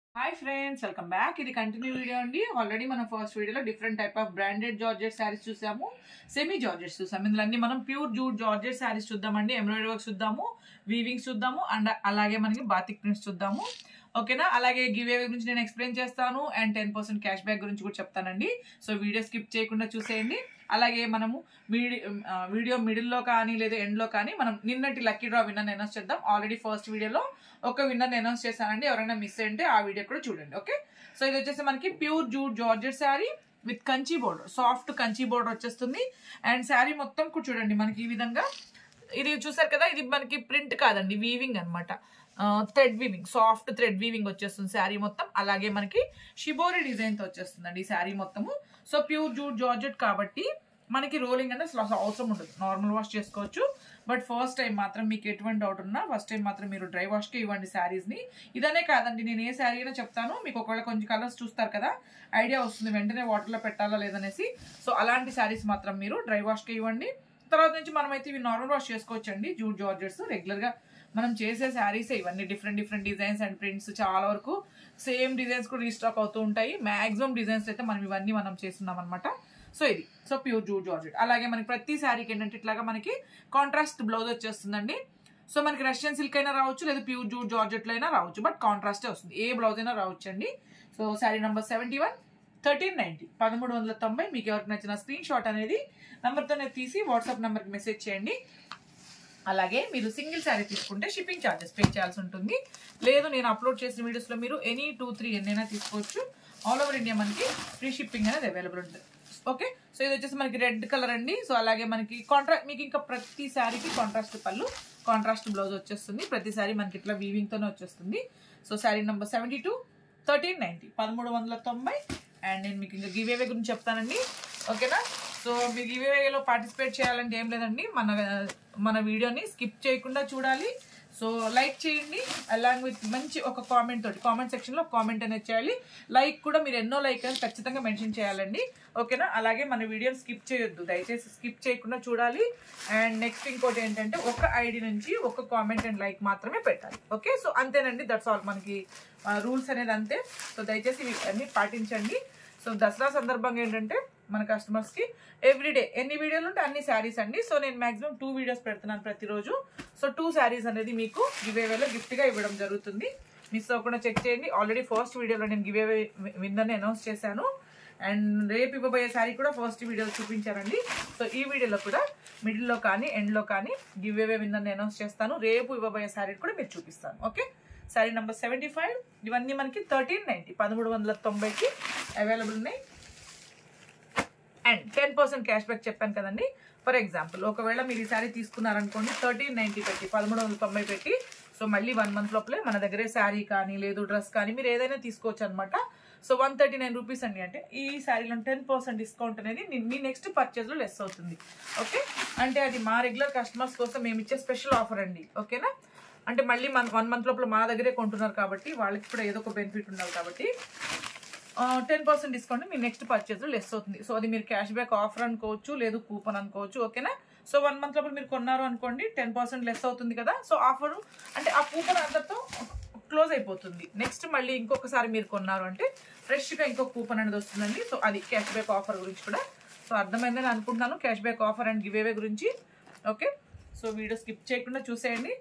hi friends welcome back ఇది continue video అండి already మనం ఫస్ట్ వీడియోలో different type of branded georgette saris semi సెమీ జార్జెట్స్ చూసాము ఇందులో అన్ని మనం ప్యూర్ జూట్ జార్జెట్ శారీస్ చూద్దామండి ఎంబ్రాయిడరీ వర్క్ చూద్దాము వీవింగ్స్ చూద్దాము అండ్ అలాగే మనకి బాతిక్ ప్రింట్స్ చూద్దాము ఓకేనా అలాగే గివ్ అవే గురించి నేను ఎక్స్ప్లెయిన్ చేస్తాను and ten percent cash back గురించి కూడా చెప్తానండి సో వీడియో స్కిప్ చేయకుండా చూసేయండి అలాగే మనము వీడియో మిడిల్లో కానీ లేదా ఎండ్లో కానీ మనం నిన్నటి లక్కీ డ్రా విన్నర్ అనౌన్స్ చేద్దాం ఆల్రెడీ ఫస్ట్ వీడియోలో ఒక విన్నర్ అనౌన్స్ చేశానండి ఎవరైనా మిస్ అయింటే ఆ వీడియో కూడా చూడండి ఓకే సో ఇది వచ్చేసి మనకి pure jute georgette sari with Kanchi border soft Kanchi border వచ్చేస్తుంది అండ్ శారీ మొత్తం కూడా చూడండి మనకి ఈ విధంగా ఇది చూసారు కదా ఇది మనకి ప్రింట్ కాదండి వీవింగ్ అనమాట thread weaving soft thread weaving వచ్చేస్తుంది శారీ మొత్తం అలాగే మనకి షిబోరి డిజైన్ తో వచ్చేస్తుందండి ఈ శారీ మొత్తము సో ప్యూర్ జూట్ జార్జెట్ కాబట్టి మనకి రోలింగ్ అంటే అసలు అవసరం ఉండదు నార్మల్ వాష్ చేసుకోవచ్చు బట్ ఫస్ట్ టైం మాత్రం మీకు ఎటువంటి డౌట్ ఉన్నా ఫస్ట్ టైం మాత్రం మీరు డ్రై వాష్కి ఇవ్వండి శారీస్ని ఇదనే కాదండి నేను ఏ శారీ అయినా చెప్తాను మీకు ఒకవేళ కొంచెం కలర్స్ చూస్తారు కదా ఐడియా వస్తుంది వెంటనే వాటర్లో పెట్టాలా లేదనేసి సో అలాంటి శారీస్ మాత్రం మీరు డ్రై వాష్కి ఇవ్వండి తర్వాత నుంచి మనమైతే ఇవి నార్మల్ వాష్ చేసుకోవచ్చండి జూట్ జార్జెట్స్ రెగ్యులర్గా మనం చేసే శారీసే ఇవన్నీ different different designs and prints చాలా వరకు సేమ్ డిజైన్స్ కూడా రీస్టాక్ అవుతూ ఉంటాయి మాక్సిమం డిజైన్స్ అయితే మనం ఇవన్నీ మనం చేస్తున్నాం అనమాట సో ఇది సో ప్యూర్ జూట్ జార్జెట్ అలాగే మనకి ప్రతి శారీకి ఏంటంటే ఇట్లాగా మనకి కాంట్రాస్ట్ బ్లౌజ్ వచ్చేస్తుందండి సో మనకి రష్యన్ సిల్క్ అయినా రావచ్చు లేదా ప్యూర్ జూట్ జార్జెట్లో అయినా రావచ్చు బట్ కాంట్రాస్టే వస్తుంది ఏ బ్లౌజ్ అయినా రావచ్చు అండి so sari number seventy one thirteen ninety పదమూడు వందల తొంభై మీకు ఎవరికి నచ్చిన స్క్రీన్ షాట్ అనేది నెంబర్తోనే తీసి వాట్సాప్ నెంబర్కి మెసేజ్ చేయండి అలాగే మీరు సింగిల్ శారీ తీసుకుంటే షిప్పింగ్ ఛార్జెస్ పే చేయాల్సి ఉంటుంది లేదు నేను అప్లోడ్ చేసిన వీడియోస్లో మీరు ఎనీ టూ త్రీ ఎన్నైనా తీసుకోవచ్చు ఆల్ ఓవర్ ఇండియా మనకి ఫ్రీ షిప్పింగ్ అనేది అవైలబుల్ ఉంటుంది ఓకే సో ఇది వచ్చేసి మనకి రెడ్ కలర్ అండి సో అలాగే మనకి కాంట్రాస్ట్ మీకు ఇంకా ప్రతి శారీకి కాంట్రాస్ట్ పళ్ళు కాంట్రాస్ట్ బ్లౌజ్ వచ్చేస్తుంది ప్రతి శారీ మనకి ఇట్లా వీవింగ్తోనే వచ్చేస్తుంది so sari number seventy two thirteen ninety పదమూడు వందల తొంభై అండ్ నేను మీకు ఇంకా గివ్ అవే గురించి చెప్తానండి ఓకేనా సో మీరు గివ్ అవేలో పార్టిసిపేట్ చేయాలంటే ఏం లేదండి మన మన వీడియోని స్కిప్ చేయకుండా చూడాలి సో లైక్ చేయండి అలాంగ్ విత్ మంచి ఒక కామెంట్ తోటి కామెంట్ సెక్షన్లో కామెంట్ అనేది చేయాలి లైక్ కూడా మీరు ఎన్నో లైక్ అని ఖచ్చితంగా మెన్షన్ చేయాలండి ఓకేనా అలాగే మన వీడియోని స్కిప్ చేయొద్దు దయచేసి స్కిప్ చేయకుండా చూడాలి అండ్ నెక్స్ట్ ఇంకోటి ఏంటంటే ఒక ఐడి నుంచి ఒక కామెంట్ అండ్ లైక్ మాత్రమే పెట్టాలి ఓకే సో అంతేనండి దట్స్ ఆల్ మనకి రూల్స్ అనేది అంతే సో దయచేసి ఇవి అన్ని పాటించండి సో దసరా సందర్భంగా ఏంటంటే మన కస్టమర్స్కి ఎవ్రీడే ఎన్ని వీడియోలు ఉంటే అన్ని శారీస్ అండి సో నేను మాక్సిమం టూ వీడియోస్ పెడుతున్నాను ప్రతిరోజు సో టూ శారీస్ అనేది మీకు గివ్ అవేలో గిఫ్ట్గా ఇవ్వడం జరుగుతుంది మిస్ అవ్వకుండా చెక్ చేయండి ఆల్రెడీ ఫస్ట్ వీడియోలో నేను గివ్ అవే విన్నర్ని అనౌన్స్ చేశాను అండ్ రేపు ఇవ్వబోయే శారీ కూడా ఫస్ట్ వీడియోలో చూపించారండి సో ఈ వీడియోలో కూడా మిడిల్లో కానీ ఎండ్లో కానీ గివ్ అవే విన్నర్ని అనౌన్స్ చేస్తాను రేపు ఇవ్వబోయే శారీ కూడా మీరు చూపిస్తాను okay sari number seventy five ఇవన్నీ మనకి థర్టీన్ నైంటీ పదమూడు వందల తొంభైకి అవైలబుల్ ఉన్నాయి and ten percent cash back చెప్పాను కదండి ఫర్ ఎగ్జాంపుల్ ఒకవేళ మీరు ఈ శారీ తీసుకున్నారనుకోండి థర్టీన్ నైంటీ పెట్టి పదమూడు వందల తొంభై పెట్టి సో మళ్ళీ వన్ మంత్ లోపలే మన దగ్గరే శారీ కానీ లేదు డ్రెస్ కానీ మీరు ఏదైనా తీసుకోవచ్చు అనమాట so one thirty nine rupees అండి అంటే ఈ శారీలో టెన్ పర్సెంట్ డిస్కౌంట్ అనేది మీ నెక్స్ట్ పర్చేజ్లో లెస్ అవుతుంది ఓకే అంటే అది మా రెగ్యులర్ కస్టమర్స్ కోసం మేము ఇచ్చే స్పెషల్ ఆఫర్ అండి ఓకేనా అంటే మళ్ళీ మన వన్ మంత్ లోపల మా దగ్గరే కొంటున్నారు కాబట్టి వాళ్ళకి కూడా ఏదో ఒక బెనిఫిట్ ఉండాలి కాబట్టి టెన్ పర్సెంట్ డిస్కౌంట్ మీ నెక్స్ట్ పర్చేజ్ లెస్ అవుతుంది సో అది మీరు క్యాష్ బ్యాక్ ఆఫర్ అనుకోవచ్చు లేదు కూపన్ అనుకోవచ్చు ఓకేనా సో వన్ మంత్ లోపల మీరు కొన్నారు అనుకోండి టెన్ పర్సెంట్ లెస్ అవుతుంది కదా సో ఆఫర్ అంటే ఆ కూపన్ అందరితో క్లోజ్ అయిపోతుంది నెక్స్ట్ మళ్ళీ ఇంకొకసారి మీరు కొన్నారు అంటే ఫ్రెష్గా ఇంకొక కూపన్ అనేది వస్తుందండి సో అది క్యాష్ బ్యాక్ ఆఫర్ గురించి కూడా సో అర్థమైందని అనుకుంటున్నాను cash back offer and give away గురించి ఓకే సో వీడియో స్కిప్ చేయకుండా చూసేయండి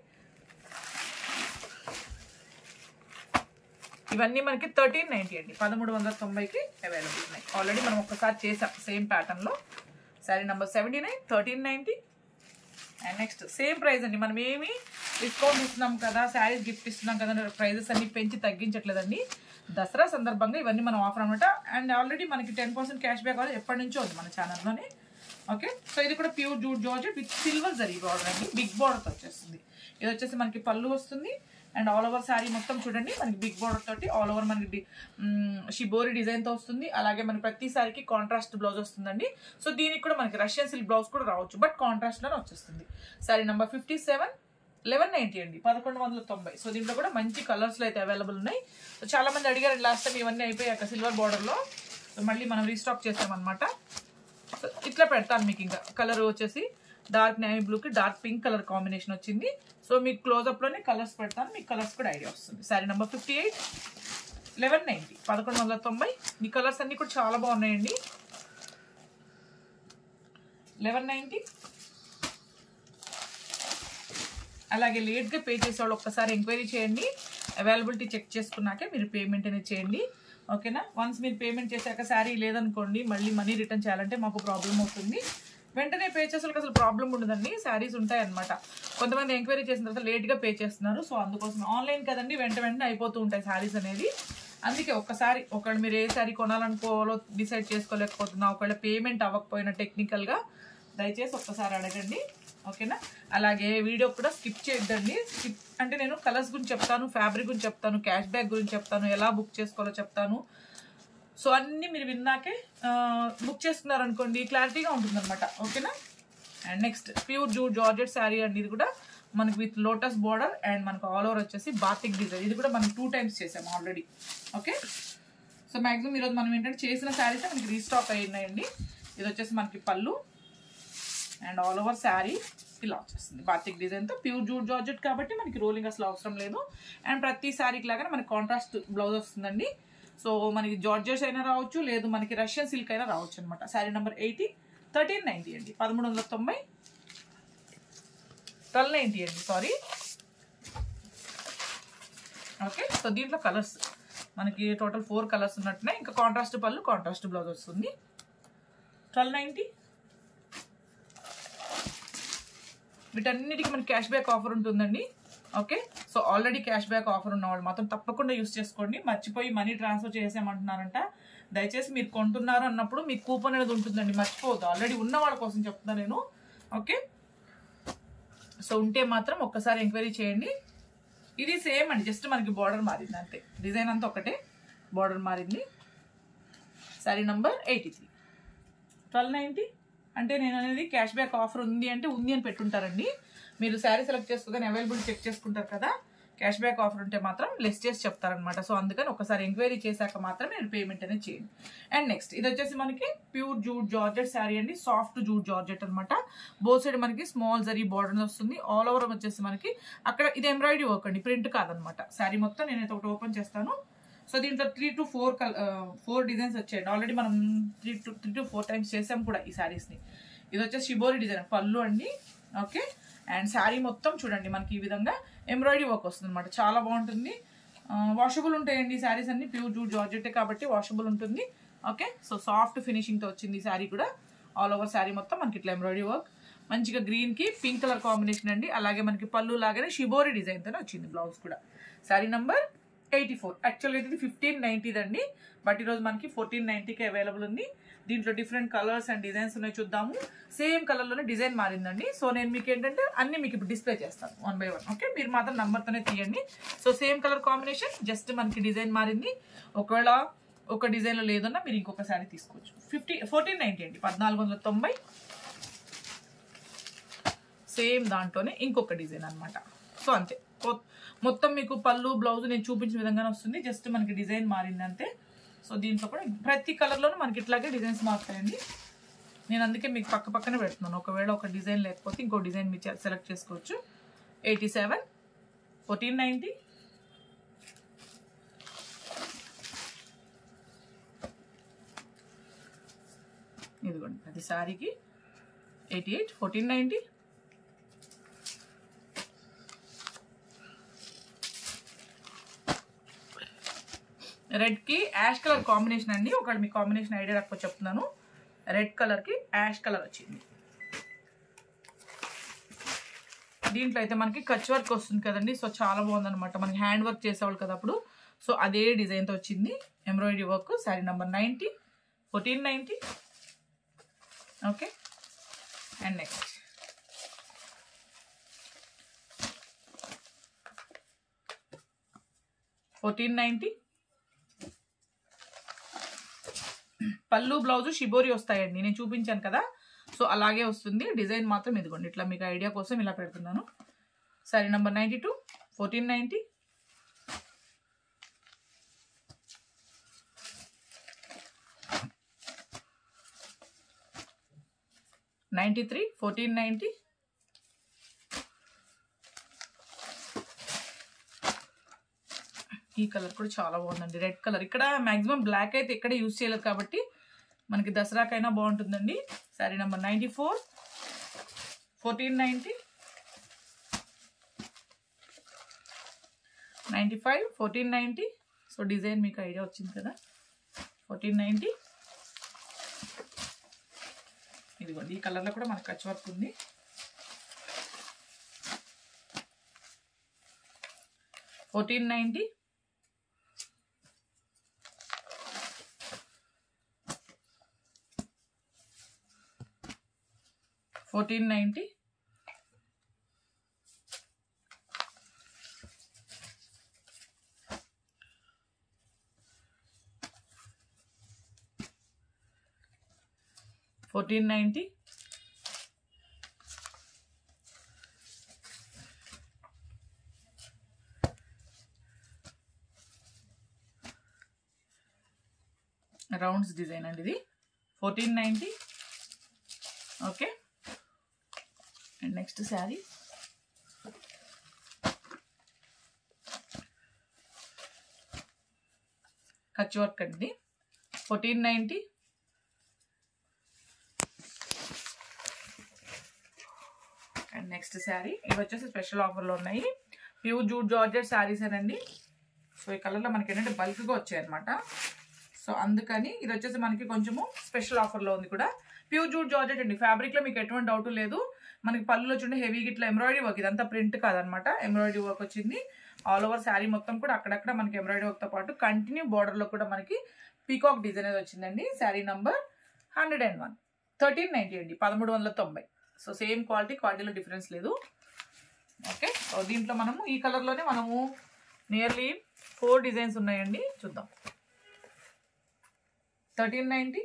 ఇవన్నీ మనకి థర్టీన్ నైంటీ అండి పదమూడు వందల తొంభైకి అవైలబుల్ ఉన్నాయి ఆల్రెడీ మనం ఒక్కసారి చేసాం సేమ్ ప్యాటర్న్లో sari number seventy nine thirteen ninety and next same price అండి మనం ఏమి డిస్కౌంట్ ఇస్తున్నాం కదా శారీస్ గిఫ్ట్ ఇస్తున్నాం కదా ప్రైజెస్ అన్ని పెంచి తగ్గించట్లేదండి దసరా సందర్భంగా ఇవన్నీ మనం ఆఫర్ అనమాట అండ్ ఆల్రెడీ మనకి టెన్ పర్సెంట్ క్యాష్ బ్యాక్ వాళ్ళు ఎప్పటి నుంచో ఉంది మన ఛానల్లోనే ఓకే సో ఇది కూడా pure jute georgette with silver zari border అండి బిగ్ బార్డర్తో వచ్చేస్తుంది ఇది వచ్చేసి మనకి పళ్ళు వస్తుంది అండ్ ఆల్ ఓవర్ శారీ మొత్తం చూడండి మనకి బిగ్ బార్డర్ తోటి ఆల్ ఓవర్ మనకి షిబోరి డిజైన్తో వస్తుంది అలాగే మనకి ప్రతి సారికి కాంట్రాస్ట్ బ్లౌజ్ వస్తుందండి సో దీనికి కూడా మనకి రష్యన్ సిల్క్ బ్లౌజ్ కూడా రావచ్చు బట్ కాంట్రాస్ట్లోనే వచ్చేస్తుంది sari number fifty seven eleven ninety అండి పదకొండు వందల తొంభై సో దీంట్లో కూడా మంచి కలర్స్లో అయితే అవైలబుల్ ఉన్నాయి సో చాలా మంది అడిగారు లాస్ట్ టైం ఇవన్నీ అయిపోయాక సిల్వర్ బార్డర్లో సో మళ్ళీ మనం రీస్టాక్ చేసామన్నమాట సో ఇట్లా పెడతాను మీకు ఇంకా కలర్ వచ్చేసి డార్క్ నేవీ బ్లూకి డార్క్ పింక్ కలర్ కాంబినేషన్ వచ్చింది సో మీకు క్లోజప్లోనే కలర్స్ పెడతాను మీకు కలర్స్ కూడా ఐడియా వస్తుంది sari number fifty eight eleven ninety పదకొండు వందల తొంభై ఈ కలర్స్ అన్నీ కూడా చాలా బాగున్నాయండి లెవెన్ నైంటీ అలాగే లేట్గా పే చేసే వాళ్ళు ఒక్కసారి ఎంక్వైరీ చేయండి అవైలబిలిటీ చెక్ చేసుకున్నాకే మీరు పేమెంట్ అనేది చేయండి ఓకేనా వన్స్ మీరు పేమెంట్ చేశాక శారీ లేదనుకోండి మళ్ళీ మనీ రిటర్న్ చేయాలంటే మాకు ప్రాబ్లం అవుతుంది వెంటనే పే చేసే వాళ్ళకి అసలు ప్రాబ్లం ఉండదండి శారీస్ ఉంటాయి అనమాట కొంతమంది ఎంక్వైరీ చేసిన తర్వాత లేట్గా పే చేస్తున్నారు సో అందుకోసం ఆన్లైన్ కదండి వెంట వెంటనే అయిపోతూ ఉంటాయి శారీస్ అనేది అందుకే ఒక్కసారి ఒకళ్ళు మీరు ఏ శారీ కొనాలనుకోవాలో డిసైడ్ చేసుకోలేకపోతున్నా ఒకవేళ పేమెంట్ అవ్వకపోయినా టెక్నికల్గా దయచేసి ఒక్కసారి అడగండి ఓకేనా అలాగే వీడియో కూడా స్కిప్ చేయొద్దండి స్కిప్ అంటే నేను కలర్స్ గురించి చెప్తాను ఫ్యాబ్రిక్ గురించి చెప్తాను క్యాష్ బ్యాక్ గురించి చెప్తాను ఎలా బుక్ చేసుకోవాలో చెప్తాను సో అన్నీ మీరు విన్నాకే బుక్ చేసుకున్నారనుకోండి క్లారిటీగా ఉంటుందన్నమాట ఓకేనా and next pure jute georgette sari అండి ఇది కూడా మనకి విత్ లోటస్ బార్డర్ అండ్ మనకు ఆల్ ఓవర్ వచ్చేసి బాతిక్ డిజైన్ ఇది కూడా మనం టూ టైమ్స్ చేసాము ఆల్రెడీ ఓకే సో మ్యాక్సిమం ఈరోజు మనం ఏంటంటే చేసిన శారీస్ మనకి రీస్టాక్ అయినాయండి ఇది వచ్చేసి మనకి పళ్ళు అండ్ ఆల్ ఓవర్ శారీ ఇలా వచ్చేస్తుంది బాతిక్ డిజైన్తో ప్యూర్ జూట్ జార్జెట్ కాబట్టి మనకి రోలింగ్ అసలు అవసరం లేదు అండ్ ప్రతి శారీకి లాగానే మనకి కాంట్రాస్ట్ బ్లౌజ్ వస్తుందండి సో మనకి జార్జెస్ అయినా రావచ్చు లేదు మనకి రష్యన్ సిల్క్ అయినా రావచ్చు అనమాట sari number eighty thirteen ninety అండి పదమూడు వందల తొంభై ట్వెల్వ్ నైంటీ అండి సారీ ఓకే సో దీంట్లో కలర్స్ మనకి టోటల్ ఫోర్ కలర్స్ ఉన్నట్టునే ఇంకా కాంట్రాస్ట్ పళ్ళు కాంట్రాస్ట్ బ్లౌజ్ వస్తుంది ట్వెల్వ్ నైంటీ వీటన్నిటికీ మనకి క్యాష్ బ్యాక్ ఆఫర్ ఉంటుందండి okay so already cash back offer ఉన్న వాళ్ళు మాత్రం తప్పకుండా యూస్ చేసుకోండి మర్చిపోయి మనీ ట్రాన్స్ఫర్ చేసామంటున్నారంట దయచేసి మీరు కొంటున్నారు అన్నప్పుడు మీకు కూపన్ అనేది ఉంటుందండి మర్చిపోవద్దు ఆల్రెడీ ఉన్న వాళ్ళ కోసం చెప్తున్నా నేను ఓకే సో ఉంటే మాత్రం ఒక్కసారి ఎంక్వైరీ చేయండి ఇది సేమ్ అండి జస్ట్ మనకి బార్డర్ మారింది అంతే డిజైన్ అంతా ఒకటే బార్డర్ మారింది sari number eighty three twelve ninety అంటే నేను అనేది క్యాష్ బ్యాక్ ఆఫర్ ఉంది అంటే ఉంది అని పెట్టుంటారండి మీరు శారీ సెలెక్ట్ చేసుకోగానే అవైలబుల్ చెక్ చేసుకుంటారు కదా క్యాష్ బ్యాక్ ఆఫర్ ఉంటే మాత్రం లెస్ చేసి చెప్తారనమాట సో అందుకని ఒకసారి ఎంక్వైరీ చేశాక మాత్రం మీరు పేమెంట్ అనేది చేయండి అండ్ నెక్స్ట్ ఇది వచ్చేసి మనకి ప్యూర్ జూట్ జార్జెట్ శారీ అండి సాఫ్ట్ జూట్ జార్జెట్ అనమాట బోత్ సైడ్ మనకి స్మాల్ జరీ బార్డర్ వస్తుంది ఆల్ ఓవర్ వచ్చేసి మనకి అక్కడ ఇది ఎంబ్రాయిడరీ వర్క్ అండి ప్రింట్ కాదనమాట శారీ మొత్తం నేనైతే ఒకటి ఓపెన్ చేస్తాను సో దీంట్లో త్రీ టు ఫోర్ కల్ ఫోర్ డిజైన్స్ వచ్చాయండి ఆల్రెడీ మనం three to three to four times చేసాం కూడా ఈ శారీస్ని ఇది వచ్చేసి షిబోరి డిజైన్ పళ్ళు అండి ఓకే అండ్ శారీ మొత్తం చూడండి మనకి ఈ విధంగా ఎంబ్రాయిడరీ వర్క్ వస్తుంది అనమాట చాలా బాగుంటుంది వాషబుల్ ఉంటాయండి ఈ శారీస్ అన్ని ప్యూర్ జూట్ జార్జెట్ కాబట్టి వాషబుల్ ఉంటుంది ఓకే సో సాఫ్ట్ ఫినిషింగ్తో వచ్చింది ఈ శారీ కూడా ఆల్ ఓవర్ శారీ మొత్తం మనకి ఇట్లా ఎంబ్రాయిడరీ వర్క్ మంచిగా గ్రీన్కి పింక్ కలర్ కాంబినేషన్ అండి అలాగే మనకి పళ్ళు లాగానే షిబోరి డిజైన్తోనే వచ్చింది బ్లౌజ్ కూడా శారీ నంబర్ ఎయిటీ ఫోర్ యాక్చువల్గా ఇది ఫిఫ్టీన్ నైంటీది అండి బట్ ఈరోజు మనకి ఫోర్టీన్ నైంటీకి అవైలబుల్ ఉంది దీంట్లో డిఫరెంట్ కలర్స్ అండ్ డిజైన్స్ ఉన్నాయి చూద్దాము సేమ్ కలర్లోనే డిజైన్ మారిందండి సో నేను మీకు ఏంటంటే అన్ని మీకు ఇప్పుడు డిస్ప్లే చేస్తాను వన్ బై వన్ ఓకే మీరు మాత్రం నంబర్తోనే తీయండి so same colour combination just మనకి డిజైన్ మారింది ఒకవేళ ఒక డిజైన్లో లేదన్నా మీరు ఇంకొక శారీ తీసుకోవచ్చు ఫిఫ్టీ ఫోర్టీన్ నైంటీ అండి పద్నాలుగు వందల తొంభై సేమ్ దాంట్లోనే ఇంకొక డిజైన్ అనమాట సో అంతే కొ- మొత్తం మీకు పళ్ళు బ్లౌజ్ నేను చూపించిన విధంగానే వస్తుంది జస్ట్ మనకి డిజైన్ మారింది అంతే సో దీంట్లో కూడా ప్రతి కలర్లోనూ మనకి ఇట్లాగే డిజైన్స్ మారుతాయండి నేను అందుకే మీకు పక్క పక్కనే పెడుతున్నాను ఒకవేళ ఒక డిజైన్ లేకపోతే ఇంకో డిజైన్ మీరు సెలెక్ట్ చేసుకోవచ్చు ఎయిటీ సెవెన్ ఫోర్టీన్ నైంటీ ఇదిగోండి అది శారీకి ఎయిటీ ఎయిట్ ఫోర్టీన్ నైంటీ రెడ్కి యాష్ కలర్ కాంబినేషన్ అండి ఒకవేళ మీ కాంబినేషన్ ఐడియా రాకపోతే చెప్తున్నాను రెడ్ కలర్కి యాష్ కలర్ వచ్చింది దీంట్లో అయితే మనకి కచ్ వర్క్ వస్తుంది కదండి సో చాలా బాగుందన్నమాట మనకి హ్యాండ్ వర్క్ చేసేవాళ్ళు కదా అప్పుడు సో అదే డిజైన్తో వచ్చింది embroidery work sari number ninety fourteen ninety okay and next fourteen ninety పళ్ళు బ్లౌజ్ షిబోరి వస్తాయండి నేను చూపించాను కదా సో అలాగే వస్తుంది డిజైన్ మాత్రం ఇదిగోండి ఇట్లా మీకు ఐడియా కోసం ఇలా పెడుతున్నాను సరే number ninety two fourteen ninety ninety three fourteen ninety ఈ కలర్ కూడా చాలా బాగుందండి రెడ్ కలర్ ఇక్కడ మాక్సిమం బ్లాక్ అయితే ఎక్కడ యూజ్ చేయలేదు కాబట్టి మనకి దసరాకైనా బాగుంటుందండి sari number ninety four fourteen ninety ninety five fourteen ninety so design మీకు ఐడియా వచ్చింది కదా ఫోర్టీన్ నైంటీ ఇదిగోండి ఈ కలర్లో కూడా మనకు కచ్ వర్క్ ఉంది fourteen ninety fourteen ninety fourteen ninety rounds design అండి ఇది fourteen ninety okay and next sari Kutch work అండి fourteen ninety and next sari ఇవి వచ్చేసి స్పెషల్ ఆఫర్లో ఉన్నాయి ప్యూర్ జూట్ జార్జెట్ శారీస్ అండి సో ఈ కలర్లో మనకి ఏంటంటే బల్క్గా వచ్చాయి అనమాట సో అందుకని ఇది వచ్చేసి మనకి కొంచెము స్పెషల్ ఆఫర్లో ఉంది కూడా ప్యూర్ జూట్ జార్జెట్ అండి ఫ్యాబ్రిక్లో మీకు ఎటువంటి డౌట్ లేదు మనకి పళ్ళులో చూడండి హెవీ ఇట్లా ఎంబ్రాయిడరీ వర్క్ ఇదంతా ప్రింట్ కాదనమాట ఎంబ్రాయిడరీ వర్క్ వచ్చింది ఆల్ ఓవర్ శారీ మొత్తం కూడా అక్కడక్కడ మనకి ఎంబ్రాయిడరీ వర్క్తో పాటు కంటిన్యూ బార్డర్లో కూడా మనకి పీకాక్ డిజైన్ అనేది వచ్చిందండి sari number hundred and one thirteen ninety అండి పదమూడు వందల తొంభై సో సేమ్ క్వాలిటీ క్వాలిటీలో డిఫరెన్స్ లేదు ఓకే సో దీంట్లో మనము ఈ కలర్లోనే మనము నియర్లీ ఫోర్ డిజైన్స్ ఉన్నాయండి చూద్దాం thirteen ninety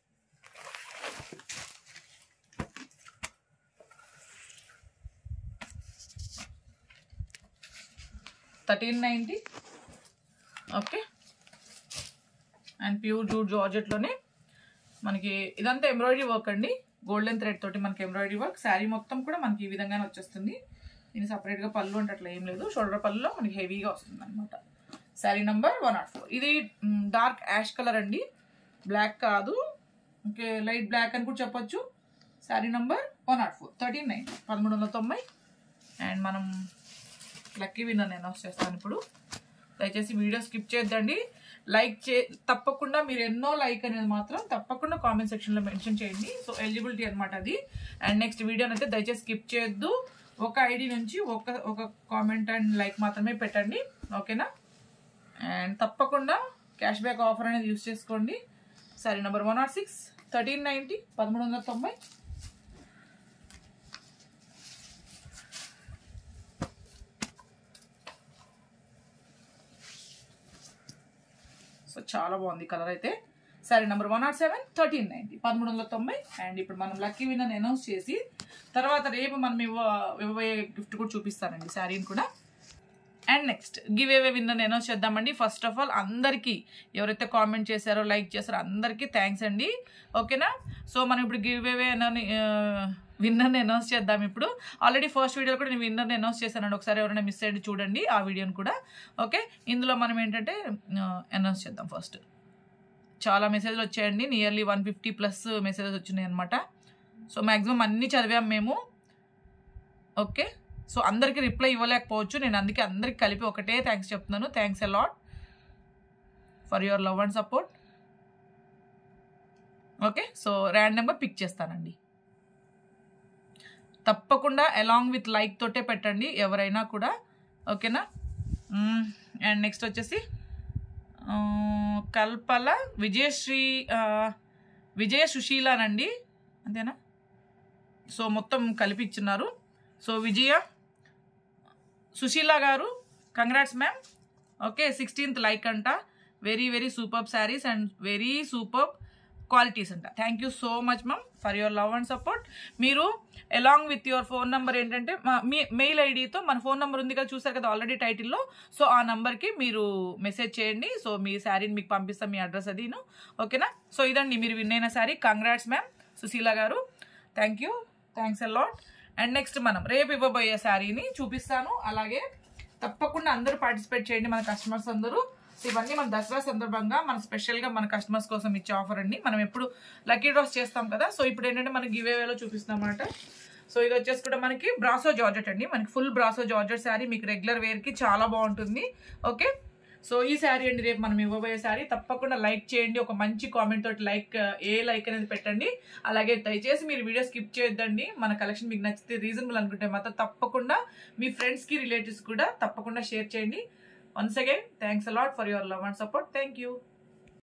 thirteen ninety okay and pure jute జార్జెట్లోనే మనకి ఇదంతా ఎంబ్రాయిడరీ వర్క్ అండి గోల్డెన్ థ్రెడ్ తోటి మనకి ఎంబ్రాయిడరీ వర్క్ శారీ మొత్తం కూడా మనకి ఈ విధంగానే వచ్చేస్తుంది దీని సపరేట్గా పళ్ళు అంటే అట్లా ఏం లేదు షోల్డర్ పళ్ళులో మనకి హెవీగా వస్తుంది అనమాట sari number one nought four ఇది డార్క్ యాష్ కలర్ అండి బ్లాక్ కాదు ఓకే లైట్ బ్లాక్ అని కూడా చెప్పొచ్చు sari number one nought four thirteen nine పదమూడు వందల తొంభై అండ్ మనం లక్కీ విన్నర్ నేను అనౌన్స్ చేస్తాను ఇప్పుడు దయచేసి వీడియో స్కిప్ చేయొద్దండి లైక్ చే తప్పకుండా మీరు ఎన్నో లైక్ అనేది మాత్రం తప్పకుండా కామెంట్ సెక్షన్లో మెన్షన్ చేయండి సో ఎలిజిబిలిటీ అనమాట అది అండ్ నెక్స్ట్ వీడియోని అయితే దయచేసి స్కిప్ చేయొద్దు ఒక ఐడి నుంచి ఒక ఒక కామెంట్ అండ్ లైక్ మాత్రమే పెట్టండి ఓకేనా అండ్ తప్పకుండా క్యాష్ బ్యాక్ ఆఫర్ అనేది యూస్ చేసుకోండి సరే number one nought six thirteen ninety పదమూడు వందల తొంభై సో చాలా బాగుంది కలర్ అయితే సరే number one nought seven thirteen ninety పదమూడు వందల తొంభై అండ్ ఇప్పుడు మనం లక్కీ విన్నర్ అనౌన్స్ చేసి తర్వాత రేపు మనం ఇవ్వ ఇవ్వబోయే గిఫ్ట్ కూడా చూపిస్తానండి శారీని కూడా and next give away winner announce చేద్దామండి ఫస్ట్ ఆఫ్ ఆల్ అందరికీ ఎవరైతే కామెంట్ చేశారో లైక్ చేశారో అందరికీ థ్యాంక్స్ అండి ఓకేనా సో మనం ఇప్పుడు గివ్ అవే అని విన్నర్ని అనౌన్స్ చేద్దాం ఇప్పుడు ఆల్రెడీ ఫస్ట్ వీడియో కూడా నేను విన్నర్ని అనౌన్స్ చేశానండి ఒకసారి ఎవరైనా మిస్ అయ్యి చూడండి ఆ వీడియోని కూడా ఓకే ఇందులో మనం ఏంటంటే అనౌన్స్ చేద్దాం ఫస్ట్ చాలా మెసేజ్లు వచ్చాయండి nearly one fifty plus messages వచ్చినాయి అనమాట సో మ్యాక్సిమం అన్నీ చదివాం మేము ఓకే సో అందరికీ రిప్లై ఇవ్వలేకపోవచ్చు నేను అందుకే అందరికి కలిపి ఒకటే థ్యాంక్స్ చెప్తున్నాను thanks a lot for your love and support okay so ర్యాండమ్గా పిక్ చేస్తానండి తప్పకుండా అలాంగ్ విత్ లైక్ తోటే పెట్టండి ఎవరైనా కూడా ఓకేనా అండ్ నెక్స్ట్ వచ్చేసి కల్పల విజయశ్రీ విజయ సుశీలానండి అంతేనా సో మొత్తం కలిపి ఇచ్చిన్నారు సో విజయ సుశీల గారు congrats ma'am okay sixteenth like అంట very very super saris and very super qualities అంట thank you so much ma'am for your love and support మీరు along with your phone number ఏంటంటే మీ మెయిల్ ఐడితో మన ఫోన్ నెంబర్ ఉంది కదా చూసారు కదా ఆల్రెడీ టైటిల్లో సో ఆ నెంబర్కి మీరు మెసేజ్ చేయండి సో మీ శారీని మీకు పంపిస్తాం మీ అడ్రస్ అదిను ఓకేనా సో ఇదండి మీరు విన్ అయిన శారీ కంగ్రాట్స్ మ్యామ్ సుశీల గారు thank you thanks a lot and next మనం రేపు ఇవ్వబోయే శారీని చూపిస్తాను అలాగే తప్పకుండా అందరూ పార్టిసిపేట్ చేయండి మన కస్టమర్స్ అందరూ సో ఇవన్నీ మన దసరా సందర్భంగా మన స్పెషల్ గా మన కస్టమర్స్ కోసం ఇచ్చే ఆఫర్ అండి మనం ఎప్పుడు లక్కీ డ్రాస్ చేస్తాం కదా సో ఇప్పుడు ఏంటంటే మనకి గివ్ వేలో చూపిస్తాం అన్నమాట సో ఇది వచ్చేసి కూడా మనకి బ్రాసో జార్జెట్ అండి మనకి ఫుల్ బ్రాసో జార్జెట్ శారీ మీకు రెగ్యులర్ వేర్ కి చాలా బాగుంటుంది ఓకే సో ఈ శారీ అండి రేపు మనం ఇవ్వబోయే శారీ తప్పకుండా లైక్ చేయండి ఒక మంచి కామెంట్ తోటి లైక్ ఏ లైక్ అనేది పెట్టండి అలాగే దయచేసి మీరు వీడియో స్కిప్ చేయొద్దండి మన కలెక్షన్ మీకు నచ్చితే రీజనబుల్ అనుకుంటే మాత్రం తప్పకుండా మీ ఫ్రెండ్స్ కి రిలేటివ్స్ కూడా తప్పకుండా షేర్ చేయండి once again thanks a lot for your love and support thank you